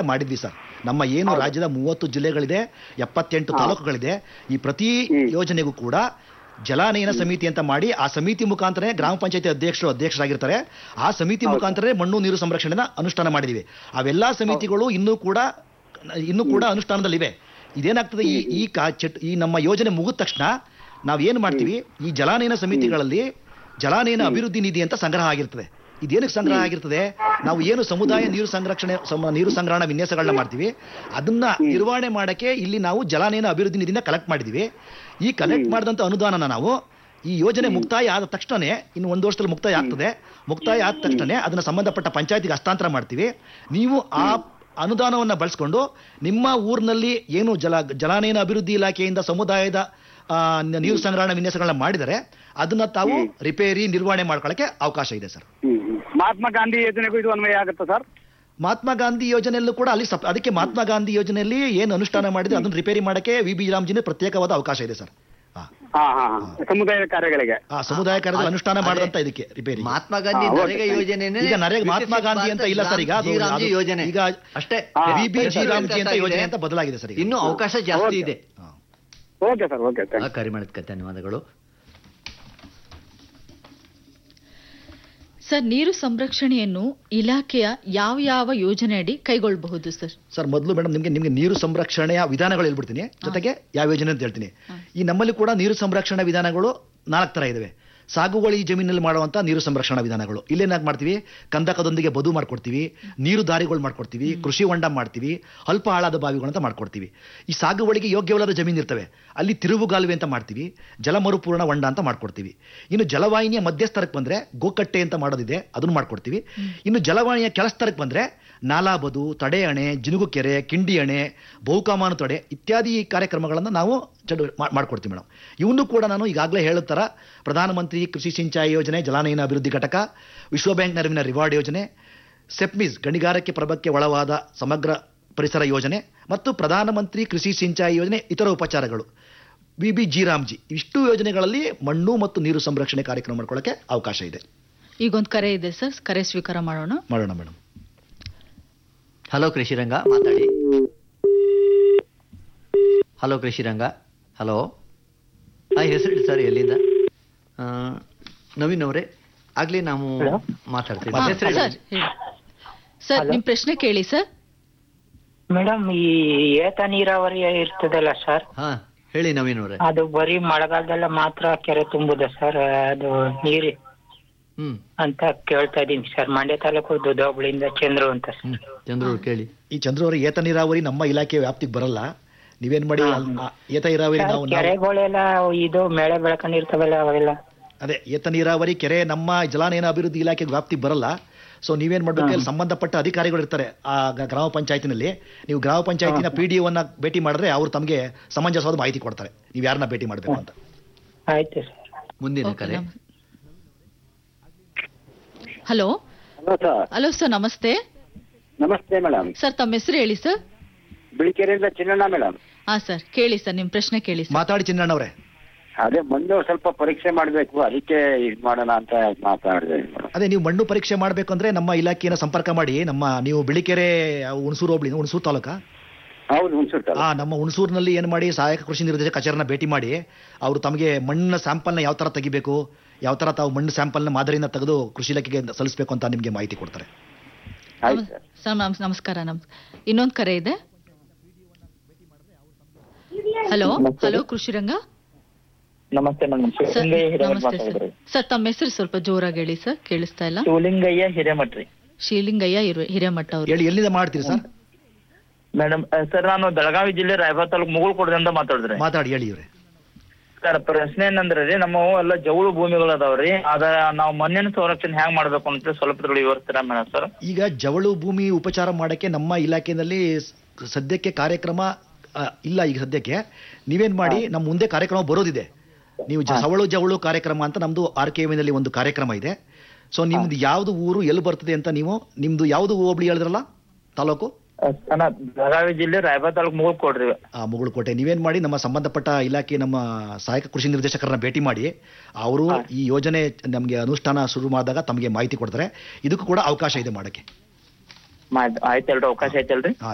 ಮಾಡಿದ್ವಿ ಸರ್ ನಮ್ಮ ಏನು ರಾಜ್ಯದ ಮೂವತ್ತು ಜಿಲ್ಲೆಗಳಿದೆ ಎಪ್ಪತ್ತೆಂಟು ತಾಲೂಕುಗಳಿದೆ ಈ ಪ್ರತಿ ಯೋಜನೆಗೂ ಕೂಡ ಜಲಾನಯನ ಸಮಿತಿ ಅಂತ ಮಾಡಿ ಆ ಸಮಿತಿ ಮುಖಾಂತರ ಗ್ರಾಮ ಪಂಚಾಯತಿ ಅಧ್ಯಕ್ಷರು ಅಧ್ಯಕ್ಷರಾಗಿರ್ತಾರೆ ಆ ಸಮಿತಿ ಮುಖಾಂತರ ಮಣ್ಣು ನೀರು ಸಂರಕ್ಷಣೆನ ಅನುಷ್ಠಾನ ಮಾಡಿದೀವಿ ಅವೆಲ್ಲಾ ಸಮಿತಿಗಳು ಇನ್ನೂ ಕೂಡ ಇನ್ನೂ ಕೂಡ ಅನುಷ್ಠಾನದಲ್ಲಿವೆ ಇದೇನಾಗ್ತದೆ ಈ ಈ ಕಾ ಚಟ್ ಈ ನಮ್ಮ ಯೋಜನೆ ಮುಗಿದ ತಕ್ಷಣ ನಾವ್ ಏನ್ ಮಾಡ್ತೀವಿ ಈ ಜಲಾನಯನ ಸಮಿತಿಗಳಲ್ಲಿ ಜಲಾನಯನ ಅಭಿವೃದ್ಧಿ ನಿಧಿ ಅಂತ ಸಂಗ್ರಹ ಆಗಿರ್ತದೆ ಇದೇನಕ್ಕೆ ಸಂಗ್ರಹ ಆಗಿರ್ತದೆ ನಾವು ಏನು ಸಮುದಾಯ ನೀರು ಸಂರಕ್ಷಣೆ ಸಮ- ನೀರು ಸಂಗ್ರಹಣ ವಿನ್ಯಾಸಗಳನ್ನ ಮಾಡ್ತೀವಿ ಅದನ್ನ ನಿರ್ವಹಣೆ ಮಾಡಕ್ಕೆ ಇಲ್ಲಿ ನಾವು ಜಲಾನಯನ ಅಭಿವೃದ್ಧಿ ನಿಧಿನ ಕಲೆಕ್ಟ್ ಮಾಡಿದೀವಿ ಈ ಕಲೆಕ್ಟ್ ಮಾಡಿದಂತ ಅನುದಾನನ ನಾವು ಈ ಯೋಜನೆ ಮುಕ್ತಾಯ ಆದ ತಕ್ಷಣನೇ ಇನ್ನು ಒಂದು ವರ್ಷದಲ್ಲಿ ಮುಕ್ತಾಯ ಆಗ್ತದೆ ಮುಕ್ತಾಯ ಆದ ತಕ್ಷಣನೇ ಅದನ್ನ ಸಂಬಂಧಪಟ್ಟ ಪಂಚಾಯತಿಗೆ ಹಸ್ತಾಂತರ ಮಾಡ್ತೀವಿ ನೀವು ಆ ಅನುದಾನವನ್ನ ಬಳಸ್ಕೊಂಡು ನಿಮ್ಮ ಊರಿನಲ್ಲಿ ಏನು ಜಲ ಜಲಾನಯನ ಅಭಿವೃದ್ಧಿ ಇಲಾಖೆಯಿಂದ ಸಮುದಾಯದ ಆ, ನ- ನೀರು ಸಂಗ್ರಹಣ ವಿನ್ಯಾಸಗಳನ್ನ ಮಾಡಿದರೆ ಅದನ್ನ ತಾವು ರಿಪೇರಿ ನಿರ್ವಹಣೆ ಮಾಡ್ಕೊಳ್ಳಕ್ಕೆ ಅವಕಾಶ ಇದೆ ಸರ್ ಹ್ಮ್ ಹ್ಮ್. ಮಹಾತ್ಮ ಗಾಂಧಿ ಯೋಜನೆಗೂ ಇದು ಅನ್ವಯ ಆಗುತ್ತಾ ಸರ್ ಮಹಾತ್ಮ ಗಾಂಧಿ ಯೋಜನೆಯಲ್ಲೂ ಕೂಡ ಅಲ್ಲಿ ಸಪ್- ಅದಕ್ಕೆ ಮಹಾತ್ಮ ಗಾಂಧಿ ಯೋಜನೆಯಲ್ಲಿ ಏನು ಅನುಷ್ಠಾನ ಮಾಡಿದ್ರೆ ಅದನ್ನ ರಿಪೇರಿ ಮಾಡಕ್ಕೆ ವಿ ಬಿ ರಾಮ್ಜಿನ ಪ್ರತ್ಯೇಕವಾದ ಅವಕಾಶ ಇದೆ ಸರ್ ಆ, ಹಾ ಹಾ ಹಾ ಸಮುದಾಯ ಕಾರ್ಯಗಳಿಗೆ ಆ ಸಮುದಾಯ ಕಾರ್ಯದಲ್ಲಿ ಅನುಷ್ಠಾನ ಅದೇ. ಮಾಡಿದಂತ ಇದಕ್ಕೆ ರಿಪೇರಿ ಮಹಾತ್ಮ ಗಾಂಧಿ ಹಾ, ನರೇಗಾ ಓಕೆ. ಯೋಜನೆ ಈಗ ನರೇಗಾ ಮಹಾತ್ಮ ಗಾಂಧಿ ಅಂತ ಇಲ್ಲ ಸರ್ ಈಗ ಅದು- ಜಿ ರಾಮ್ಜಿ ಅದು- ಯೋಜನೆ ಈಗ ಅಷ್ಟೇ ಹಾ, ವಿ ಬಿ ಜಿ ಹೆಸರು ರಾಮ್ಜಿ ಅಂತ ವ್ಯತ್ಯಾಸ ಯೋಜನೆ ಆಗಿದೆ. ಅಂತ ಬದಲಾಗಿದೆ ಸರ್ ಈಗ. ಇನ್ನು ಅವಕಾಶ ಜಾಸ್ತಿ ಓಕೆ. ಇದೆ ಹಾ. ಓಕೆ ಸರ್ ಓಕೆ ಆ, ಕರೆ ಮಾಡಿದ್ಕೆ ಧನ್ಯವಾದಗಳು ಸರ್ ನೀರು ಸಂರಕ್ಷಣೆಯನ್ನು ಇಲಾಖೆಯ ಯಾವ ಯಾವ ಯೋಜನೆಯಡಿ ಕೈಗೊಳ್ಳಬಹುದು ಸರ್ ಸರ್ ಮೊದಲು ಮೇಡಮ್ ನಿಮಗೆ ನಿಮಗೆ ನೀರು ಸಂರಕ್ಷಣೆಯ ವಿಧಾನಗಳು ಹೇಳ್ಬಿಡ್ತೀನಿ ಜೊತೆಗೆ ಯಾವ ಯೋಜನೆ ಅಂತ ಹೇಳ್ತೀನಿ ಈ ನಮ್ಮಲ್ಲಿ ಕೂಡ ನೀರು ಸಂರಕ್ಷಣಾ ವಿಧಾನಗಳು ನಾಲ್ಕು ತರ ಇದಾವೆ ಸಾಗುವಳಿ ಜಮೀನಲ್ಲಿ ಮಾಡುವಂತ ನೀರು ಸಂರಕ್ಷಣಾ ವಿಧಾನಗಳು ಇಲ್ಲೇನಾಗಿ ಮಾಡ್ತೀವಿ ಕಂದಕದೊಂದಿಗೆ ಬದು ಮಾಡ್ಕೊಡ್ತೀವಿ ನೀರು ದಾರಿಗಳು ಮಾಡ್ಕೊಡ್ತೀವಿ ಕೃಷಿ ಹೊಂಡ ಮಾಡ್ತೀವಿ ಅಲ್ಪ ಆಳಾದ ಬಾವಿಗಳು ಅಂತ ಮಾಡ್ಕೊಡ್ತೀವಿ ಈ ಸಾಗುವಳಿಗೆ ಯೋಗ್ಯವಲ್ಲದ ಜಮೀನು ಇರ್ತವೆ ಅಲ್ಲಿ ತಿರುವುಗಾಲುವೆ ಅಂತ ಮಾಡ್ತೀವಿ ಜಲ ಮರುಪೂರ್ಣ ಹೊಂಡ ಅಂತ ಮಾಡ್ಕೊಡ್ತೀವಿ ಇನ್ನು ಜಲವಾಹಿನಿಯ ಮಧ್ಯಸ್ತರಕ್ಕೆ ಬಂದ್ರೆ ಗೋಕಟ್ಟೆ ಅಂತ ಮಾಡೋದಿದೆ ಅದನ್ನು ಮಾಡ್ಕೊಡ್ತೀವಿ ಇನ್ನು ಜಲವಾಹಿನಿಯ ಕೆಳಸ್ತರಕ್ಕೆ ಬಂದ್ರೆ ನಾಲಾಬದು ತಡೆ ಅಣೆ ಜಿನುಗು ಕೆರೆ ಕಿಂಡಿ ಅಣೆ ಬಹುಕಾಮಾನು ತಡೆ ಇತ್ಯಾದಿ ಕಾರ್ಯಕ್ರಮಗಳನ್ನು ನಾವು ಚಡು ಮಾ- ಮಾಡ್ಕೊಡ್ತೀವಿ ಮೇಡಮ್ ಇವನ್ನು ಕೂಡ ನಾನು ಈಗಾಗಲೇ ಹೇಳಿದ ಥರ ಪ್ರಧಾನಮಂತ್ರಿ ಕೃಷಿ ಸಿಂಚಾಯಿ ಯೋಜನೆ ಜಲಾನಯನ ಅಭಿವೃದ್ಧಿ ಘಟಕ ವಿಶ್ವ ಬ್ಯಾಂಕ್ ನೆರವಿನ ರಿವಾರ್ಡ್ ಯೋಜನೆ ಸೆಪ್ಮಿಸ್ ಗಣಿಗಾರಿಕೆ ಪ್ರಭಕ್ಕೆ ಒಳವಾದ ಸಮಗ್ರ ಪರಿಸರ ಯೋಜನೆ ಮತ್ತು ಪ್ರಧಾನಮಂತ್ರಿ ಕೃಷಿ ಸಿಂಚಾಯಿ ಯೋಜನೆ ಇತರ ಉಪಚಾರಗಳು ವಿ ಬಿ ಜಿ ರಾಮ್ಜಿ ಇಷ್ಟು ಯೋಜನೆಗಳಲ್ಲಿ ಮಣ್ಣು ಮತ್ತು ನೀರು ಸಂರಕ್ಷಣೆ ಕಾರ್ಯಕ್ರಮ ಮಾಡ್ಕೊಳ್ಳೋಕೆ ಅವಕಾಶ ಇದೆ ಈಗೊಂದು ಕರೆ ಇದೆ ಸರ್ ಕರೆ ಸ್ವೀಕಾರ ಮಾಡೋಣ ಮಾಡೋಣ ಮೇಡಮ್ ಹಲೋ ಕೃಷಿರಂಗ ಮಾತಾಡಿ ಹಲೋ ಕೃಷಿರಂಗ ಹಲೋ ಹಾಂ ಹೆಸರು ಸರ್ ಎಲ್ಲಿಂದ ಆ, ನವೀನ್ ಅವರೇ ಆಗ್ಲೇ ನಾವು ಮಾತಾಡ್ತೀವಿ ಹಾ, ಹೆಸರು ಸರ್ ಹೇಳಿ. ಸರ್ ನಿಮ್ ಪ್ರಶ್ನೆ ಕೇಳಿ ಸರ್ ಮೇಡಮ್ ಈ ಏತ ನೀರಾವರಿ ಇರ್ತದಲ್ಲ ಸರ್ ಹಾ ಹೇಳಿ ನವೀನ್ ಅವರೇ ಅದು ಬರೀ ಮಳೆಗಾಲದಲ್ಲ ಮಾತ್ರ ಕೆರೆ ತುಂಬುದ ಸರ್ ಅದು ನೀರಿ ಹ್ಮ್ ಅಂತ ಕೇಳ್ತಾ ಇದೀನಿ ಸರ್ ಮಂಡ್ಯ ತಾಲೂಕು ದುದ್ದೋಬಳಿಂದ ಚಂದ್ರು ಅಂತ ಸರ್ ಹ್ಮ್ ಚಂದ್ರು ಕೇಳಿ ಈ ಚಂದ್ರು ಅವರ ಏತ ನೀರಾವರಿ ನಮ್ಮ ಇಲಾಖೆ ವ್ಯಾಪ್ತಿಗೆ ಬರಲ್ಲ ನೀವೇನ್ ಮಾಡಿ ಅಲ್- ಆ ಏತ ನೀರಾವರಿ ಸರ್, ನಾವು ನಾವು- ಕೆರೆಗಳೆಲ್ಲ ಇದು ಮೇಳೆ ಬೆಳಕೊಂಡಿರ್ತಾವಲ್ಲ ಅವೆಲ್ಲ ಅದೇ ಏತ ನೀರಾವರಿ ಕೆರೆ ನಮ್ಮ ಜಲಾನಯನ ಅಭಿವೃದ್ಧಿ ಇಲಾಖೆ ವ್ಯಾಪ್ತಿಗೆ ಬರಲ್ಲ ಸೊ ನೀವೇನ್ ಮಾಡ್ಬೇಕು ಅಲ್ಲಿ ಸಂಬಂಧಪಟ್ಟ ಅಧಿಕಾರಿಗಳು ಇರ್ತಾರೆ ಆ ಗ- ಗ್ರಾಮ ಪಂಚಾಯತಿನಲ್ಲಿ ನೀವು ಗ್ರಾಮ ಪಂಚಾಯತಿನ ಪಿ ಡಿ ಒನ್ನ ಭೇಟಿ ಮಾಡಿದ್ರೆ ಅವ್ರು ತಮಗೆ ಸಮಂಜಸವಾದ ಮಾಹಿತಿ ಕೊಡ್ತಾರೆ ನೀವು ಯಾರನ್ನ ಭೇಟಿ ಮಾಡಬೇಕು ಅಂತ ಆಯ್ತು ಸರ್ ಮುಂದಿನ ಓಕೆ, ಕರೆ ನಮ್- hello hello sir hello sir namaste namaste madam sir ತಮ್ಮ ಹೆಸರು ಹೇಳಿ ಸರ್ ಬಿಳಿಕೆರೆಯಿಂದ ಚಿನ್ನಣ್ಣ ಮೇಡಮ್ ಹಾ ಸರ್ ಕೇಳಿ ಸರ್ ನಿಮ್ ಪ್ರಶ್ನೆ ಕೇಳಿ ಸರ್ ಮಾತಾಡಿ ಚಿನ್ನಣ್ಣವ್ರೆ ಅದೇ ಮುಂದೆ ಸ್ವಲ್ಪ ಪರೀಕ್ಷೆ ಮಾಡಬೇಕು ಅದಕ್ಕೆ ಇದು ಮಾಡೋಣ ಅಂತ ಮಾತಾಡಿದೆ ಮೇಡಮ್ ಅದೇ ನೀವು ಮಣ್ಣು ಪರೀಕ್ಷೆ ಮಾಡಬೇಕು ಅಂದ್ರೆ ನಮ್ಮ ಇಲಾಖೆಯನ್ನು ಸಂಪರ್ಕ ಮಾಡಿ ನಮ್ಮ ನೀವು ಬಿಳಿಕೆರೆ ಹುಣಸೂರು ಹೋಬಳಿ ಹುಣಸೂರು ತಾಲೂಕಾ ಹೌದು ಹುಣಸೂರು ಆ ನಮ್ಮ ಹುಣಸೂರಿನಲ್ಲಿ ಏನು ಮಾಡಿ ಸಹಾಯಕ ಕೃಷಿ ನಿರ್ದೇಶಕ ಕಚೇರಿನ ಭೇಟಿ ಮಾಡಿ ಅವರು ತಮಗೆ ಮಣ್ಣಿನ ಸ್ಯಾಂಪಲ್ನ ಯಾವ ಥರ ತೆಗಿಬೇಕು ಯಾವ ಥರ ತಾವು ಮಣ್ಣು ಸ್ಯಾಂಪಲ್ನ ಮಾದರಿನ ತೆಗೆದು ಕೃಷಿ ಇಲಾಖೆಗೆ ಸಲ್ಲಿಸಬೇಕು ಅಂತ ನಿಮಗೆ ಮಾಹಿತಿ ಕೊಡ್ತಾರೆ ಆಯ್ತು ಸರ್ ಸರ್ ನಮ್- ನಮಸ್ಕಾರ ನಮ್ ಇನ್ನೊಂದು ಕರೆ ಇದೆ ಹಲೋ ಹಲೋ ಕೃಷಿರಂಗ ನಮಸ್ತೆ ಮೇಡಮ್ ಸರ್ ಶಿವಲಿಂಗಯ್ಯ ಹಿರೇಮಠ್ ನಮಸ್ತೆ ಸರ್ ಮಾತಾಡಿದ್ರಿ ಸರ್ ತಮ್ಮ ಹೆಸರು ಸ್ವಲ್ಪ ಜೋರಾಗಿ ಹೇಳಿ ಸರ್ ಕೇಳಿಸ್ತಾ ಇಲ್ಲ ಶಿವಲಿಂಗಯ್ಯ ಹಿರೇಮಠ್ ರೀ ಶ್ರೀಲಿಂಗಯ್ಯ ಹಿರೇ- ಹಿರೇಮಠ ಅವರು ಹೇಳಿ ಎಲ್ಲಿಂದ ಮಾಡ್ತೀರಿ ಸರ್ ಮೇಡಮ್ ಸರ್ ನಾನು ಬೆಳಗಾವಿ ಜಿಲ್ಲೆ ರಾಯಬಾಗ್ ತಾಲೂಕು ಮುಗುಳ್ಕೋಟದಿಂದ ಮಾತಾಡಿದ್ರಿ ಮಾತಾಡಿ ಹೇಳಿ ಇವ್ರೆ ಸರ್ ಪ್ರಶ್ನೆ ಏನಂದ್ರೆ ರೀ ನಮ್ಮ ಎಲ್ಲ ಜೌಳು ಭೂಮಿಗಳು ಅದಾವ್ರಿ ಅದ ನಾವು ಮಣ್ಣಿನ ಸಂರಕ್ಷಣೆ ಹೆಂಗ್ ಮಾಡ್ಬೇಕು ಅಂತ ಸ್ವಲ್ಪ ಇದ್ರೊಳಗೆ ವಿವರಿಸ್ತೀರಾ ಮೇಡಮ್ ಸರ್ ಈಗ ಜವಳು ಭೂಮಿ ಉಪಚಾರ ಮಾಡಕ್ಕೆ ನಮ್ಮ ಇಲಾಖೆಯಲ್ಲಿ ಸ್- ಸದ್ಯಕ್ಕೆ ಕಾರ್ಯಕ್ರಮ ಆ, ಇಲ್ಲ ಈಗ ಸದ್ಯಕ್ಕೆ ನೀವೇನ್ ಮಾಡಿ ನಮ್ಮ ಮುಂದೆ ಕಾರ್ಯಕ್ರಮ ಬರೋದಿದೆ ನೀವು ಜ- ಸವಳು ಜವಳು ಕಾರ್ಯಕ್ರಮ ಅಂತ ನಮ್ದು ಆರ್ ಕೆ ನಲ್ಲಿ ಒಂದು ಕಾರ್ಯಕ್ರಮ ಇದೆ ಸೊ ನಿಮ್ದು ಯಾವ್ದು ಊರು ಎಲ್ಲಿ ಬರ್ತದೆ ಅಂತ ನೀವು ನಿಮ್ದು ಯಾವ್ದು ಹೋಬಳಿ ಹೇಳಿದ್ರಲ್ಲ ತಾಲೂಕು ಅಣ್ಣ ಬೆಳಗಾವಿ ಜಿಲ್ಲೆ ರಾಯಬಾಗ್ ತಾಲೂಕು ಮುಗುಳ್ಕೋಟ್ರಿ ಆ ಮುಗುಳುಕೋಟೆ ನೀವೇನ್ ಮಾಡಿ ನಮ್ಮ ಸಂಬಂಧಪಟ್ಟ ಇಲಾಖೆ ನಮ್ಮ ಸಹಾಯಕ ಕೃಷಿ ನಿರ್ದೇಶಕರನ್ನ ಭೇಟಿ ಮಾಡಿ ಅವರು ಈ ಯೋಜನೆ ನಮಗೆ ಅನುಷ್ಠಾನ ಶುರು ಮಾಡಿದಾಗ ತಮಗೆ ಮಾಹಿತಿ ಕೊಡ್ತಾರೆ ಇದಕ್ಕೂ ಕೂಡ ಅವಕಾಶ ಇದೆ ಮಾಡಕ್ಕೆ ಆಯ್ತಲ್ರಿ ಅವಕಾಶ ಐತಲ್ರಿ ಆ,